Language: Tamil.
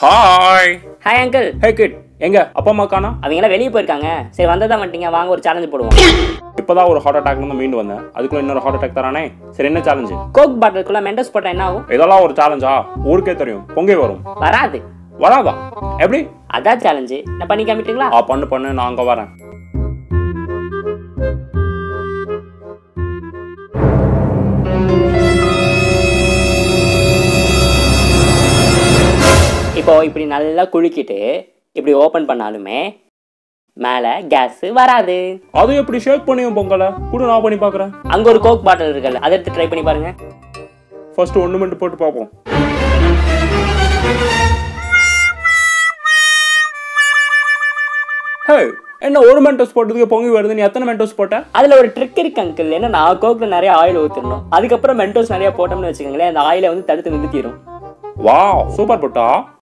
hi hi uncle hey kid எங்க அப்பா அம்மா காணா அவங்க எல்லாம் வெளியே போயிருக்காங்க சரி வந்ததா வந்துட்டீங்க வாங்க ஒரு சேலஞ்சு போடுவோம் இப்போதான் ஒரு ஹார்ட் அட்டாக்ல இருந்து மீண்டு வந்தேன் அதுக்குள்ள இன்னொரு ஹார்ட் அட்டாக் தரானே சரி என்ன சேலஞ்சு கோக் பாட்டிலுக்குள்ள மெண்டஸ் போட்டா என்ன ஆகும் இதெல்லாம் ஒரு சேலஞ்சா ஊருக்கே தெரியும் பொங்கி வரும் வராது வராதா எப்படி அதான் சேலஞ்சு நான் பண்ணி காமிட்டீங்களா ஆ பண்ணு பண்ணு நான் அங்க வரேன் இப்போ இப்படி நல்லா குலுக்கிட்டு இப்படி ஓப்பன் பண்ணாலுமே மேலே கேஸ் வராது அது எப்படி ஷேக் பண்ணியும் பொங்கலை கூட நான் பண்ணி பார்க்குறேன் அங்க ஒரு கோக் பாட்டில் இருக்குல்ல அதை எடுத்து ட்ரை பண்ணி பாருங்க ஃபர்ஸ்ட் ஒன்று மட்டும் போட்டு பார்ப்போம் ஹே என்ன ஒரு மென்டோஸ் போட்டதுக்கு பொங்கி வருது நீ எத்தனை மென்டோஸ் போட்ட அதுல ஒரு ட்ரிக் இருக்கு அங்கிள் என்னன்னா கோக்ல நிறைய ஆயில் ஊற்றணும் அதுக்கப்புறம் மென்டோஸ் நிறைய போட்டோம்னு வச்சுக்கோங்களேன் அந்த ஆயிலை வந்து தடுத்து நிறுத்திடும் வாவ் சூப்பர் புட்டா